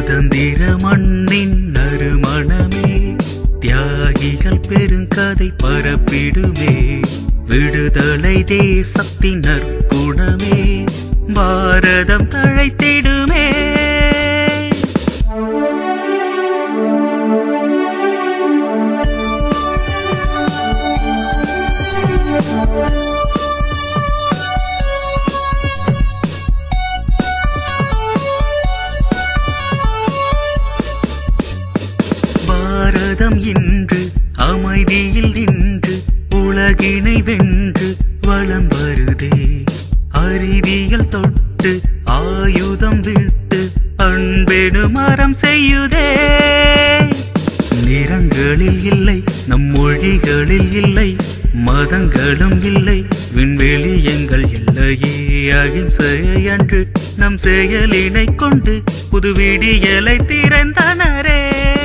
சுதந்திர மண்ணின் நறுமணமே தியாகிகள் பெருங்கதை பரப்பிடுமே விடுதலை தேசத்தின் நற்குணமே பாரதம் தழைத்திடுமே பாரதம் இன்று அமைதியில் நின்று உலகினை வென்று வலம் வருதே அறிவியல் தொட்டு ஆயுதம் விட்டு அன்பெனும் அறம் செய்யுதே நிறங்களில் இல்லை நம் மொழிகளில் இல்லை மதங்களும் இல்லை விண்வெளி எங்கள் இல்லையே அகிம்சையை அன்று நம் செயலினை கொண்டு புது விடியலை திறந்தனரே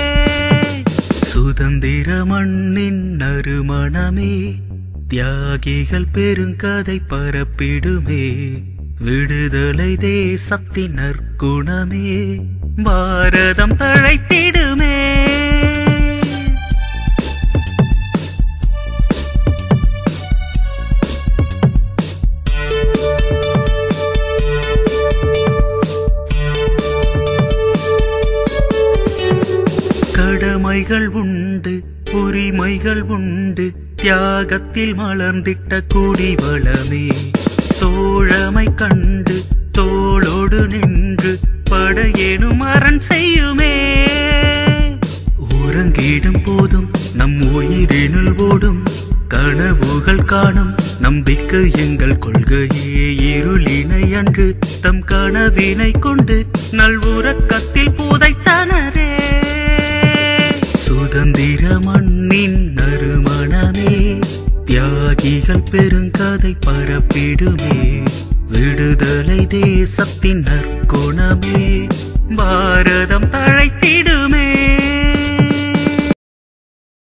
சுதந்திர மண்ணின் நறுமணமே தியாகிகள் பெருங்கதை பரப்பிடுமே விடுதலை தேசத்தின் நற்குணமே பாரதம் தழைத்திடுமே கடமைகள் உண்டு உரிமைகள் உண்டு தியாகத்தில் மலர்ந்திட்ட குடிவளமே தோழமை கண்டு தோளோடு நின்று படையேனும் அரண் செய்யுமே உறங்கிடும் போதும் நம் உயிரினுள் ஓடும் கனவுகள் காணும் நம்பிக்கை எங்கள் கொள்கையே இருளினை அன்று தம் கனவினை கொண்டு நல்வுறக்கத்தில் புதைத்தனரே சுதந்திர மண்ணின் நறுமணமே தியாகிகள் பெருங்கதை பரப்பிடுமே விடுதலை தேசத்தின் நற்குணமே பாரதம் தழைத்திடுமே